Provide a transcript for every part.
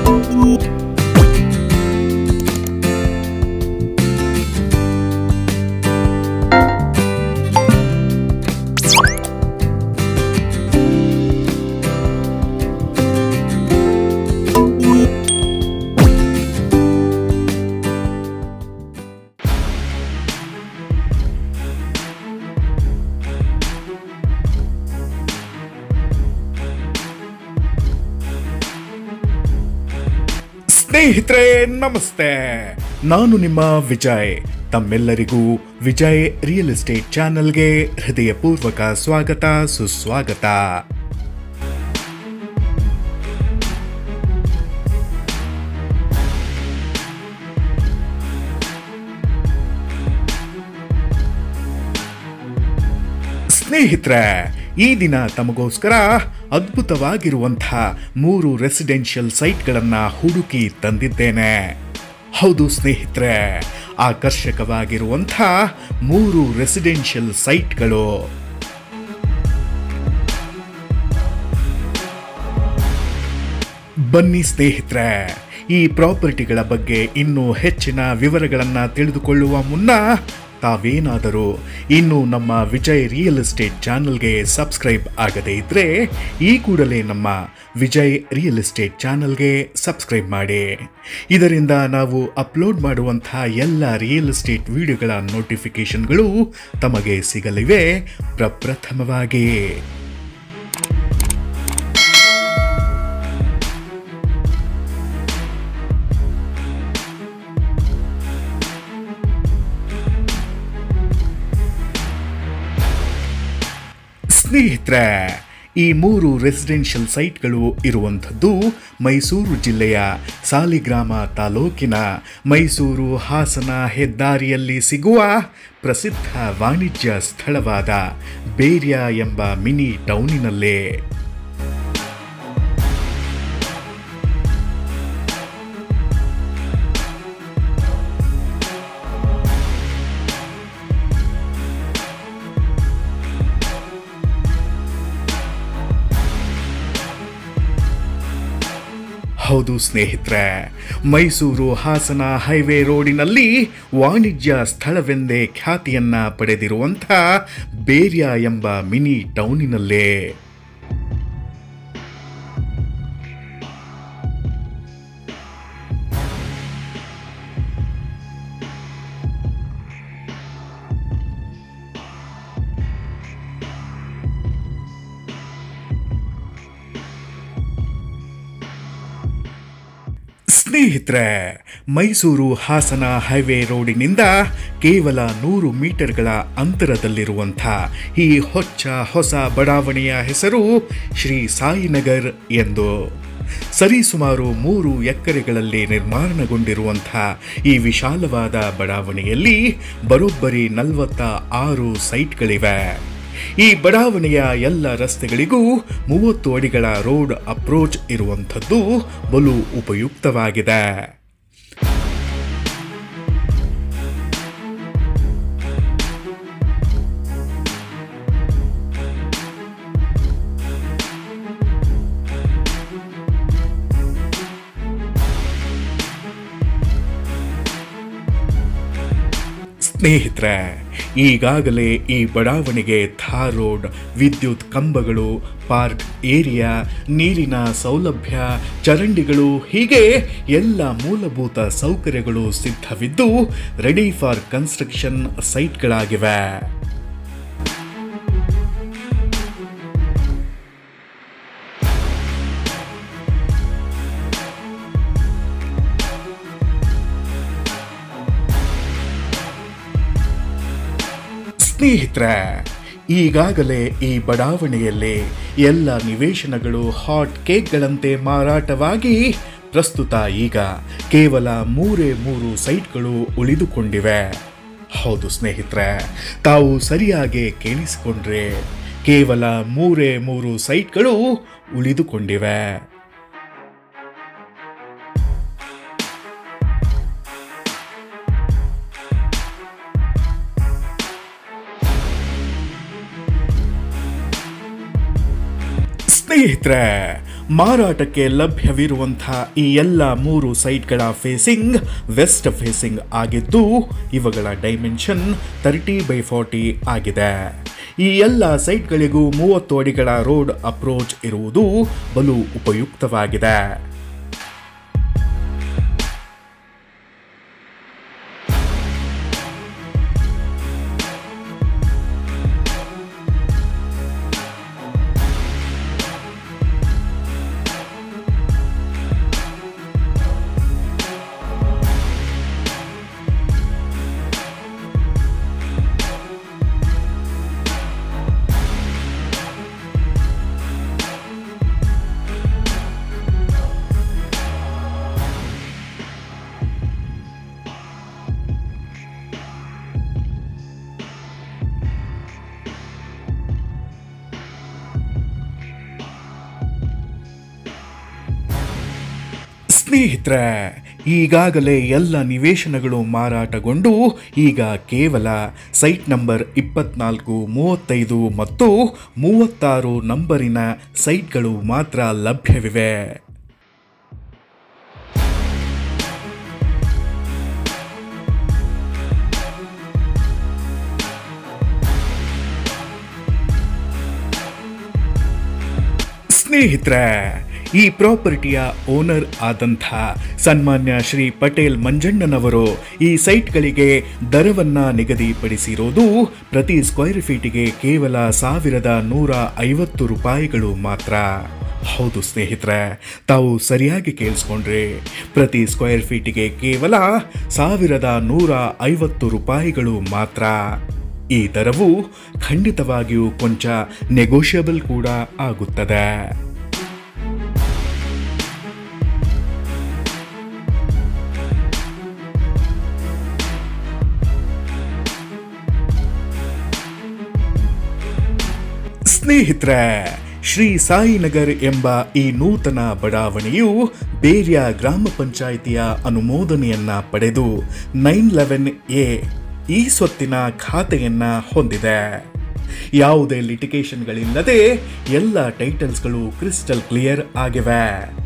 ಸ್ನೇಹಿತರೆ ನಮಸ್ತೆ ನಾನು ನಿಮ್ಮ ವಿಜಯ್ ತಮ್ಮೆಲ್ಲರಿಗೂ ವಿಜಯ್ ರಿಯಲ್ ಎಸ್ಟೇಟ್ ಚಾನೆಲ್ಗೆ ಹೃದಯಪೂರ್ವಕ ಸ್ವಾಗತ ಸುಸ್ವಾಗತ ಸ್ನೇಹಿತರೆ ಈ ದಿನ ತಮಗೋಸ್ಕರ ಅದ್ಭುತವಾಗಿರುವಂತಹ ಮೂರು ರೆಸಿಡೆನ್ಷಿಯಲ್ ಸೈಟ್ಗಳನ್ನು ಹುಡುಕಿ ತಂದಿದ್ದೇನೆ ಹೌದು ಸ್ನೇಹಿತರೆ ಆಕರ್ಷಕವಾಗಿರುವಂಥ ಮೂರು ರೆಸಿಡೆನ್ಷಿಯಲ್ ಸೈಟ್ಗಳು ಬನ್ನಿ ಸ್ನೇಹಿತರೆ ಈ ಪ್ರಾಪರ್ಟಿಗಳ ಬಗ್ಗೆ ಇನ್ನೂ ಹೆಚ್ಚಿನ ವಿವರಗಳನ್ನು ತಿಳಿದುಕೊಳ್ಳುವ ಮುನ್ನ ತಾವೇನಾದರೂ ಇನ್ನು ನಮ್ಮ ವಿಜಯ್ ರಿಯಲ್ ಎಸ್ಟೇಟ್ ಚಾನಲ್ಗೆ ಸಬ್ಸ್ಕ್ರೈಬ್ ಆಗದೇ ಇದ್ದರೆ ಈ ಕೂಡಲೇ ನಮ್ಮ ವಿಜಯ್ ರಿಯಲ್ ಎಸ್ಟೇಟ್ ಚಾನಲ್ಗೆ ಸಬ್ಸ್ಕ್ರೈಬ್ ಮಾಡಿ ಇದರಿಂದ ನಾವು ಅಪ್ಲೋಡ್ ಮಾಡುವಂತಹ ಎಲ್ಲ ರಿಯಲ್ ಎಸ್ಟೇಟ್ ವಿಡಿಯೋಗಳ ನೋಟಿಫಿಕೇಶನ್ಗಳು ತಮಗೆ ಸಿಗಲಿವೆ ಪ್ರಪ್ರಥಮವಾಗಿ ಸ್ನೇಹಿತರೆ ಈ ಮೂರು ರೆಸಿಡೆನ್ಷಿಯಲ್ ಸೈಟ್ಗಳು ಇರುವಂಥದ್ದು ಮೈಸೂರು ಜಿಲ್ಲೆಯ ಸಾಲಿಗ್ರಾಮ ತಾಲೂಕಿನ ಮೈಸೂರು ಹಾಸನ ಹೆದ್ದಾರಿಯಲ್ಲಿ ಸಿಗುವ ಪ್ರಸಿದ್ಧ ವಾಣಿಜ್ಯ ಸ್ಥಳವಾದ ಬೇರ್ಯ ಎಂಬ ಮಿನಿ ಟೌನಿನಲ್ಲೇ ಹೌದು ಸ್ನೇಹಿತರೆ ಮೈಸೂರು ಹಾಸನ ಹೈವೇ ರೋಡಿನಲ್ಲಿ ವಾಣಿಜ್ಯ ಸ್ಥಳವೆಂದೇ ಖ್ಯಾತಿಯನ್ನ ಪಡೆದಿರುವಂಥ ಬೇರ್ಯ ಎಂಬ ಮಿನಿ ಟೌನಿನಲ್ಲೇ ಸ್ನೇಹಿತರೆ ಮೈಸೂರು ಹಾಸನ ಹೈವೇ ರೋಡಿನಿಂದ ಕೇವಲ ನೂರು ಮೀಟರ್ಗಳ ಅಂತರದಲ್ಲಿರುವಂಥ ಈ ಹೊಚ್ಚ ಹೊಸ ಬಡಾವಣೆಯ ಹೆಸರು ಶ್ರೀ ಸಾಯಿನಗರ್ ಎಂದು ಸರಿಸುಮಾರು ಮೂರು ಎಕರೆಗಳಲ್ಲಿ ನಿರ್ಮಾಣಗೊಂಡಿರುವಂಥ ಈ ವಿಶಾಲವಾದ ಬಡಾವಣೆಯಲ್ಲಿ ಬರೋಬ್ಬರಿ ನಲವತ್ತ ಆರು ಸೈಟ್ಗಳಿವೆ ಈ ಬಡಾವಣೆಯ ಎಲ್ಲ ರಸ್ತೆಗಳಿಗೂ ಮೂವತ್ತು ಅಡಿಗಳ ರೋಡ್ ಅಪ್ರೋಚ್ ಇರುವಂಥದ್ದು ಬಲು ಉಪಯುಕ್ತವಾಗಿದೆ ಸ್ನೇಹಿತರೆ ಈಗಾಗಲೇ ಈ ಬಡಾವಣೆಗೆ ಥಾರ್ ರೋಡ್ ವಿದ್ಯುತ್ ಕಂಬಗಳು ಪಾರ್ಕ್ ಏರಿಯಾ ನೀರಿನ ಸೌಲಭ್ಯ ಚರಂಡಿಗಳು ಹೀಗೆ ಎಲ್ಲ ಮೂಲಭೂತ ಸೌಕರ್ಯಗಳು ಸಿದ್ಧವಿದ್ದು ರೆಡಿ ಫಾರ್ ಕನ್ಸ್ಟ್ರಕ್ಷನ್ ಸೈಟ್ಗಳಾಗಿವೆ ಸ್ನೇಹಿತರೆ ಈಗಾಗಲೇ ಈ ಬಡಾವಣೆಯಲ್ಲಿ ಎಲ್ಲ ನಿವೇಶನಗಳು ಹಾಟ್ ಕೇಕ್ಗಳಂತೆ ಮಾರಾಟವಾಗಿ ಪ್ರಸ್ತುತ ಈಗ ಕೇವಲ ಮೂರೇ ಮೂರು ಸೈಟ್ಗಳು ಉಳಿದುಕೊಂಡಿವೆ ಹೌದು ಸ್ನೇಹಿತರೆ ತಾವು ಸರಿಯಾಗಿ ಕೇಳಿಸಿಕೊಂಡ್ರೆ ಕೇವಲ ಮೂರೇ ಮೂರು ಸೈಟ್ಗಳು ಉಳಿದುಕೊಂಡಿವೆ ಸ್ನೇಹಿತರೆ ಮಾರಾಟಕ್ಕೆ ಲಭ್ಯವಿರುವಂಥ ಈ ಎಲ್ಲ ಮೂರು ಸೈಟ್ಗಳ ಫೇಸಿಂಗ್ ವೆಸ್ಟ್ ಫೇಸಿಂಗ್ ಆಗಿದ್ದು ಇವುಗಳ ಡೈಮೆನ್ಷನ್ ತರ್ಟಿ ಬೈ ಫಾರ್ಟಿ ಆಗಿದೆ ಈ ಎಲ್ಲ ಸೈಟ್ಗಳಿಗೂ ಮೂವತ್ತು ಅಡಿಗಳ ರೋಡ್ ಅಪ್ರೋಚ್ ಇರುವುದು ಬಲು ಉಪಯುಕ್ತವಾಗಿದೆ ಸ್ನೇಹಿತರೆ ಈಗಾಗಲೇ ಎಲ್ಲ ನಿವೇಶನಗಳು ಮಾರಾಟಗೊಂಡು ಈಗ ಕೇವಲ ಸೈಟ್ ನಂಬರ್ ಇಪ್ಪತ್ನಾಲ್ಕು ಮೂವತ್ತೈದು ಮತ್ತು ಮೂವತ್ತಾರು ನಂಬರಿನ ಸೈಟ್ಗಳು ಮಾತ್ರ ಲಭ್ಯವಿವೆ ಸ್ನೇಹಿತರೆ ಈ ಪ್ರಾಪರ್ಟಿಯ ಓನರ್ ಆದಂಥ ಸನ್ಮಾನ್ಯ ಶ್ರೀ ಪಟೇಲ್ ಮಂಜಣ್ಣನವರು ಈ ಸೈಟ್ಗಳಿಗೆ ದರವನ್ನ ನಿಗದಿಪಡಿಸಿರೋದು ಪ್ರತಿ ಸ್ಕ್ವೇರ್ ಫೀಟಿಗೆ ಕೇವಲ ಸಾವಿರದ ನೂರ ಐವತ್ತು ರೂಪಾಯಿಗಳು ಮಾತ್ರ ಹೌದು ಸ್ನೇಹಿತರೆ ತಾವು ಸರಿಯಾಗಿ ಕೇಳಿಸ್ಕೊಂಡ್ರಿ ಪ್ರತಿ ಸ್ಕ್ವೇರ್ ಫೀಟಿಗೆ ಕೇವಲ ಸಾವಿರದ ನೂರ ಐವತ್ತು ರೂಪಾಯಿಗಳು ಮಾತ್ರ ಈ ದರವು ಖಂಡಿತವಾಗಿಯೂ ಕೊಂಚ ನೆಗೋಷಿಯಬಲ್ ಕೂಡ ಆಗುತ್ತದೆ ಸ್ನೇಹಿತರೆ ಶ್ರೀ ಸಾಯಿನಗರ್ ಎಂಬ ಈ ನೂತನ ಬಡಾವಣೆಯು ಬೇರ್ಯ ಗ್ರಾಮ ಪಂಚಾಯಿತಿಯ ಅನುಮೋದನೆಯನ್ನ ಪಡೆದು ನೈನ್ ಲೆವೆನ್ ಎ ಈ ಸ್ವತ್ತಿನ ಖಾತೆಯನ್ನ ಹೊಂದಿದೆ ಯಾವುದೇ ಲಿಟಿಗೇಷನ್ಗಳಿಲ್ಲದೆ ಎಲ್ಲ ಟೈಟಲ್ಸ್ಗಳು ಕ್ರಿಸ್ಟಲ್ ಕ್ಲಿಯರ್ ಆಗಿವೆ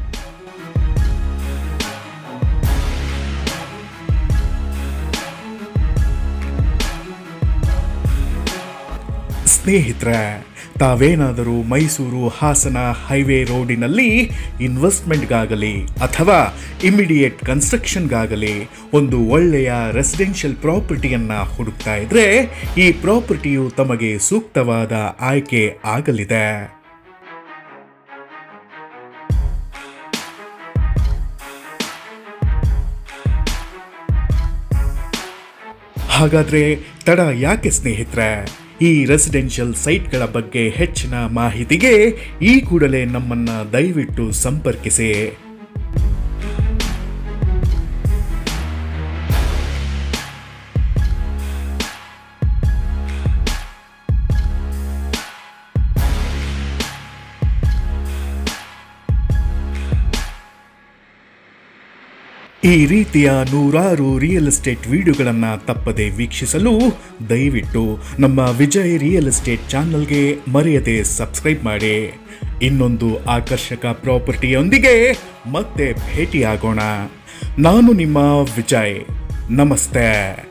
ಸ್ನೇಹಿತರೆ ತಾವೇನಾದರೂ ಮೈಸೂರು ಹಾಸನ ಹೈವೇ ರೋಡಿನಲ್ಲಿ ಇನ್ವೆಸ್ಟ್ಮೆಂಟ್ಗಾಗಲಿ ಅಥವಾ ಇಮಿಡಿಯೇಟ್ ಕನ್ಸ್ಟ್ರಕ್ಷನ್ಗಾಗಲಿ ಒಂದು ಒಳ್ಳೆಯ ರೆಸಿಡೆನ್ಷಿಯಲ್ ಪ್ರಾಪರ್ಟಿಯನ್ನು ಹುಡುಕ್ತಾ ಇದ್ರೆ ಈ ಪ್ರಾಪರ್ಟಿಯು ತಮಗೆ ಸೂಕ್ತವಾದ ಆಯ್ಕೆ ಆಗಲಿದೆ ಹಾಗಾದ್ರೆ ತಡ ಯಾಕೆ ಸ್ನೇಹಿತರೆ ಈ ರೆಸಿಡೆನ್ಷಿಯಲ್ ಸೈಟ್ಗಳ ಬಗ್ಗೆ ಹೆಚ್ಚಿನ ಮಾಹಿತಿಗೆ ಈ ಕೂಡಲೇ ನಮ್ಮನ್ನ ದಯವಿಟ್ಟು ಸಂಪರ್ಕಿಸಿ ಈ ರೀತಿಯ ನೂರಾರು ರಿಯಲ್ ಎಸ್ಟೇಟ್ ವಿಡಿಯೋಗಳನ್ನು ತಪ್ಪದೆ ವೀಕ್ಷಿಸಲು ದಯವಿಟ್ಟು ನಮ್ಮ ವಿಜಯ್ ರಿಯಲ್ ಎಸ್ಟೇಟ್ ಚಾನಲ್ಗೆ ಮರೆಯದೆ ಸಬ್ಸ್ಕ್ರೈಬ್ ಮಾಡಿ ಇನ್ನೊಂದು ಆಕರ್ಷಕ ಪ್ರಾಪರ್ಟಿಯೊಂದಿಗೆ ಮತ್ತೆ ಭೇಟಿಯಾಗೋಣ ನಾನು ನಿಮ್ಮ ವಿಜಯ್ ನಮಸ್ತೆ